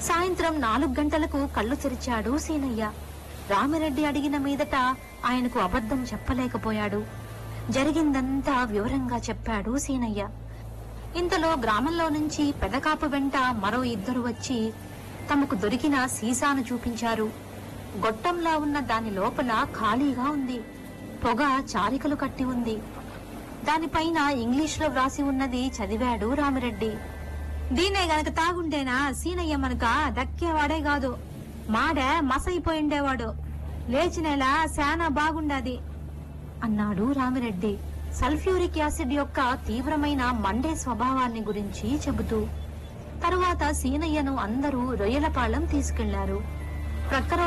సాయంత్రం నాలుగు గంటలకు కళ్ళు తెరిచాడు సీనయ్య రామిరెడ్డి అడిగిన మీదట ఆయనకు అబద్ధం చెప్పలేకపోయాడు జరిగిందంతా వివరంగా చెప్పాడు సీనయ్య ఇంతలో గ్రామంలో నుంచి పెదకాపు వెంట మరో ఇద్దరు వచ్చి తమకు దొరికిన సీసాను చూపించారు గొట్టంలా ఉన్న దాని లోపల ఖాళీగా ఉంది పొగ చారికలు కట్టి ఉంది దానిపైన ఇంగ్లీష్లో వ్రాసి ఉన్నది చదివాడు రామిరెడ్డి దీనే గనక తాగుంటేనా సీనయ్య మనక దక్కేవాడే కాదు మాడే మసైపోయిండేవాడు లేచినేలా శానా బాగుండాది అన్నాడు రామిరెడ్డి సల్ఫ్యూరిక్ యాసిడ్ యొక్క తీవ్రమైన మండే స్వభావాన్ని గురించి చెబుతూ తరువాత సీనయ్యను అందరూ రొయ్యలపాళెం తీసుకెళ్లారు ప్రక్కన